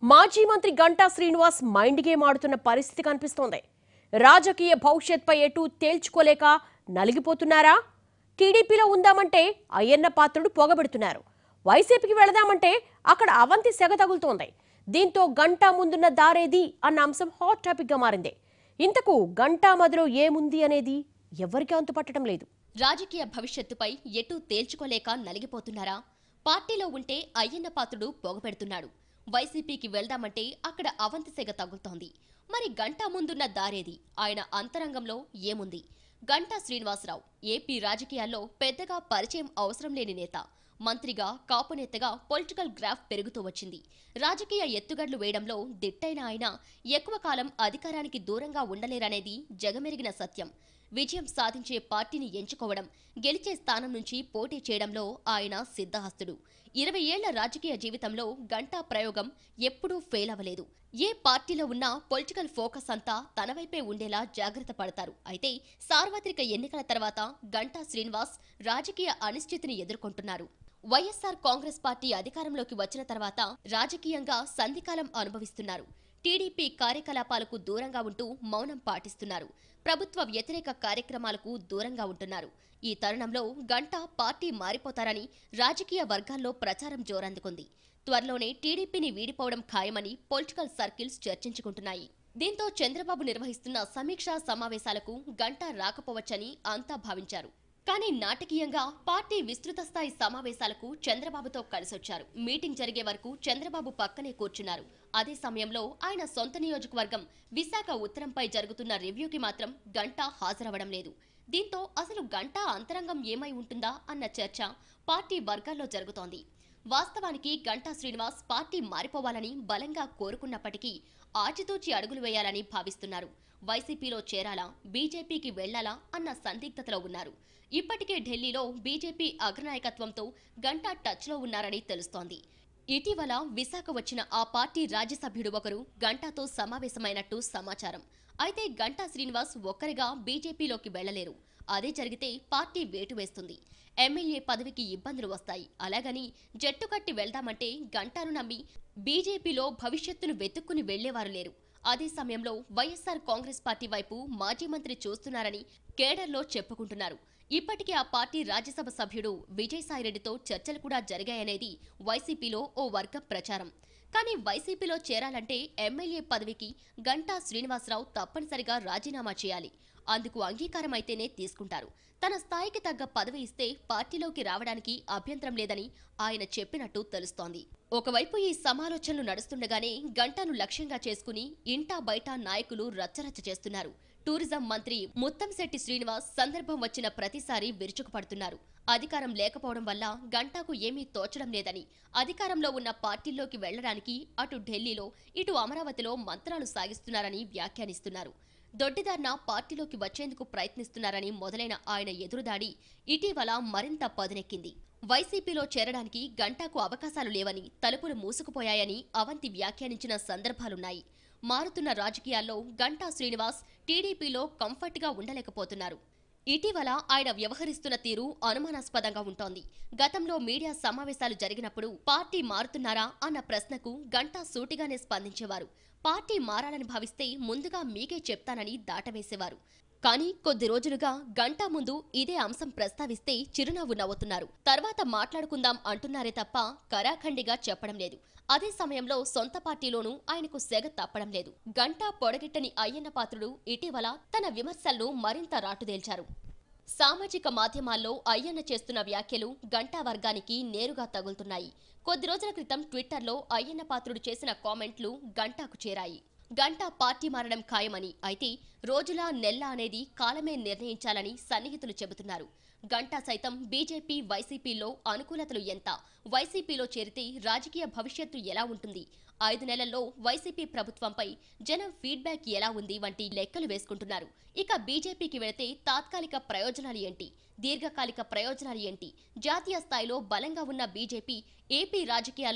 మాజీ మంత్రి Ganta Srinivas mind game ఆడుతున్న పరిస్థితి కనిపిస్తోంది రాజకీయ భవిష్యత్పై ఎటు తేల్చుకోలేక నలిగిపోతున్నారా టీడీపీలో ఉందామంటే అయ్యన్న పాత్రుడు పొగబెడుతున్నారు వైసీపీకి వెళదామంటే అక్కడ అవంతి సెగ తగులుతోంది దీంతో గంటా ముందున్న దారేది అన్న అంశం హాట్ టాపిక్గా మారింది ఇంతకు గంటా మదిలో ఏముంది అనేది ఎవరికీ అంతుపట్టడం లేదు రాజకీయ భవిష్యత్తుపై ఎటూ తేల్చుకోలేక నలిగిపోతున్నారా పార్టీలో ఉంటే అయ్యన్న పాత్రుడు పొగపెడుతున్నాడు వైసీపీకి వెళ్దామంటే అక్కడ అవంతి సెగ తగులుతోంది మరి గంటా ముందున్న దారేది ఆయన అంతరంగంలో ఏముంది గంటా శ్రీనివాసరావు ఏపీ రాజకీయాల్లో పెద్దగా పరిచయం అవసరం లేని నేత మంత్రిగా కాపు నేతగా పొలిటికల్ గ్రాఫ్ పెరుగుతూ వచ్చింది రాజకీయ ఎత్తుగడ్లు వేయడంలో దిట్టైన ఆయన ఎక్కువ కాలం అధికారానికి దూరంగా ఉండలేరనేది జగమెరిగిన సత్యం విజయం సాధించే పార్టీని ఎంచుకోవడం గెలిచే స్థానం నుంచి పోటీ చేయడంలో ఆయన సిద్ధహస్తుడు ఇరవై ఏళ్ల రాజకీయ జీవితంలో గంటా ప్రయోగం ఎప్పుడూ ఫెయిల్ అవ్వలేదు ఏ పార్టీలో ఉన్నా పొలిటికల్ ఫోకస్ అంతా తన వైపే ఉండేలా జాగ్రత్త పడతారు అయితే సార్వత్రిక ఎన్నికల తర్వాత గంటా శ్రీనివాస్ రాజకీయ అనిశ్చితిని ఎదుర్కొంటున్నారు వైఎస్సార్ కాంగ్రెస్ పార్టీ అధికారంలోకి వచ్చిన తర్వాత రాజకీయంగా సంధికాలం అనుభవిస్తున్నారు టీడీపీ కార్యకలాపాలకు దూరంగా ఉంటూ మౌనం పాటిస్తున్నారు ప్రభుత్వ వ్యతిరేక కార్యక్రమాలకు దూరంగా ఉంటున్నారు ఈ తరుణంలో గంట పార్టీ మారిపోతారని రాజకీయ వర్గాల్లో ప్రచారం జోరందుకుంది త్వరలోనే టీడీపీని వీడిపోవడం ఖాయమని పొలిటికల్ సర్కిల్స్ చర్చించుకుంటున్నాయి దీంతో చంద్రబాబు నిర్వహిస్తున్న సమీక్షా సమావేశాలకు గంట రాకపోవచ్చని అంతా భావించారు కానీ నాటకీయంగా పార్టీ విస్తృత స్థాయి సమావేశాలకు చంద్రబాబుతో కలిసొచ్చారు మీటింగ్ జరిగే వరకు చంద్రబాబు పక్కనే కూర్చున్నారు అదే సమయంలో ఆయన సొంత నియోజకవర్గం విశాఖ ఉత్తరంపై జరుగుతున్న రివ్యూకి మాత్రం గంటా హాజరవడం లేదు దీంతో అసలు గంటా అంతరంగం ఏమై ఉంటుందా అన్న చర్చ పార్టీ వర్గాల్లో జరుగుతోంది వాస్తవానికి గంటా శ్రీనివాస్ పార్టీ మారిపోవాలని బలంగా కోరుకున్నప్పటికీ ఆచితూచి అడుగులు వేయాలని భావిస్తున్నారు వైసీపీలో చేరాలా బీజేపీకి వెళ్లాలా అన్న సందిగ్ధతలో ఉన్నారు ఇప్పటికే ఢిల్లీలో బీజేపీ అగ్రనాయకత్వంతో గంటా టచ్లో ఉన్నారని తెలుస్తోంది ఇటీవల విశాఖ వచ్చిన ఆ పార్టీ రాజ్యసభ్యుడు ఒకరు గంటాతో సమావేశమైనట్టు సమాచారం అయితే గంటా శ్రీనివాస్ ఒక్కరిగా బీజేపీలోకి వెళ్లలేరు అదే జరిగితే పార్టీ వేటు వేస్తుంది ఎమ్మెల్యే పదవికి ఇబ్బందులు వస్తాయి అలాగని జట్టు కట్టి వెళ్దామంటే గంటాను నమ్మి బీజేపీలో భవిష్యత్తును వెతుక్కుని వెళ్లేవారు లేరు అదే సమయంలో వైఎస్సార్ కాంగ్రెస్ పార్టీ వైపు మాజీ మంత్రి చూస్తున్నారని కేడర్లో చెప్పుకుంటున్నారు ఇప్పటికే ఆ పార్టీ రాజ్యసభ సభ్యుడు విజయసాయిరెడ్డితో చర్చలు కూడా జరిగాయనేది వైసీపీలో ఓ వర్గం ప్రచారం కానీ వైసీపీలో చేరాలంటే ఎమ్మెల్యే పదవికి గంటా శ్రీనివాసరావు తప్పనిసరిగా రాజీనామా చేయాలి అందుకు అంగీకారం అయితేనే తీసుకుంటారు తన స్థాయికి తగ్గ పదవి ఇస్తే పార్టీలోకి రావడానికి అభ్యంతరం లేదని ఆయన చెప్పినట్టు తెలుస్తోంది ఒకవైపు ఈ సమాలోచనలు నడుస్తుండగానే గంటను లక్ష్యంగా చేసుకుని ఇంటా బయట నాయకులు రచ్చరచ్చ చేస్తున్నారు టూరిజం మంత్రి ముత్తంశెట్టి శ్రీనివాస్ సందర్భం వచ్చిన ప్రతిసారి విరుచుకుపడుతున్నారు అధికారం లేకపోవడం వల్ల గంటాకు ఏమీ తోచడం లేదని అధికారంలో ఉన్న పార్టీల్లోకి వెళ్లడానికి అటు ఢిల్లీలో ఇటు అమరావతిలో మంత్రాలు సాగిస్తున్నారని వ్యాఖ్యానిస్తున్నారు దొడ్డిదారిన పార్టీలోకి వచ్చేందుకు ప్రయత్నిస్తున్నారని మొదలైన ఆయన ఎదురుదాడి ఇటీవల మరింత పదునెక్కింది వైసీపీలో చేరడానికి గంటాకు అవకాశాలు లేవని తలుపులు మూసుకుపోయాయని అవంతి వ్యాఖ్యానించిన సందర్భాలున్నాయి మారుతున్న రాజకీయాల్లో గంటా శ్రీనివాస్ టీడీపీలో కంఫర్ట్గా ఉండలేకపోతున్నారు ఇటీవల ఆయన వ్యవహరిస్తున్న తీరు అనుమానాస్పదంగా ఉంటోంది గతంలో మీడియా సమావేశాలు జరిగినప్పుడు పార్టీ మారుతున్నారా అన్న ప్రశ్నకు గంటా సూటిగానే స్పందించేవారు పార్టీ మారాలని భావిస్తే ముందుగా మీకే చెప్తానని దాటవేసేవారు కానీ కొద్ది రోజులుగా గంటా ముందు ఇదే అంశం ప్రస్తావిస్తే చిరునవ్వు నవ్వుతున్నారు తర్వాత మాట్లాడుకుందాం అంటున్నారే తప్ప కరాఖండిగా చెప్పడం లేదు అదే సమయంలో సొంత పార్టీలోనూ ఆయనకు సెగ తప్పడం లేదు గంటా పొడగిట్టని అయ్యన్న పాత్రుడు ఇటీవల తన విమర్శలను మరింత రాటుదేల్చారు సామాజిక మాధ్యమాల్లో అయ్యన్న చేస్తున్న వ్యాఖ్యలు గంటా వర్గానికి నేరుగా తగులుతున్నాయి కొద్ది రోజుల క్రితం ట్విట్టర్లో అయ్యన్న పాత్రుడు చేసిన కామెంట్లు గంటాకు చేరాయి గంటా పార్టీ మారడం ఖాయమని అయితే రోజులా నెల్ల అనేది కాలమే నిర్ణయించాలని సన్నిహితులు చెబుతున్నారు గంటా సైతం బీజేపీ వైసీపీలో అనుకూలతలు ఎంత వైసీపీలో చేరితే రాజకీయ భవిష్యత్తు ఎలా ఉంటుంది ఐదు నెలల్లో వైసీపీ ప్రభుత్వంపై జనం ఫీడ్బ్యాక్ ఎలా ఉంది వంటి లెక్కలు వేసుకుంటున్నారు ఇక బీజేపీకి వెళితే తాత్కాలిక ప్రయోజనాలు ఏంటి దీర్ఘకాలిక ప్రయోజనాలు ఏంటి జాతీయ స్థాయిలో బలంగా ఉన్న బీజేపీ ఏపీ రాజకీయాల్లో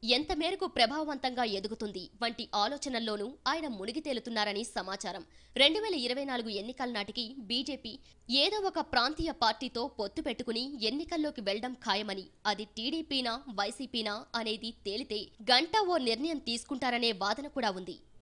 ఎంత మేరకు ప్రభావవంతంగా ఎదుగుతుంది వంటి ఆలోచనల్లోనూ ఆయన మునిగి తేలుతున్నారని సమాచారం రెండు వేల ఇరవై నాలుగు ఎన్నికల నాటికి బీజేపీ ఏదో ఒక ప్రాంతీయ పార్టీతో పొత్తు పెట్టుకుని ఎన్నికల్లోకి వెళ్లడం ఖాయమని అది టీడీపీనా వైసీపీనా అనేది తేలితే గంటా ఓ నిర్ణయం తీసుకుంటారనే వాదన కూడా ఉంది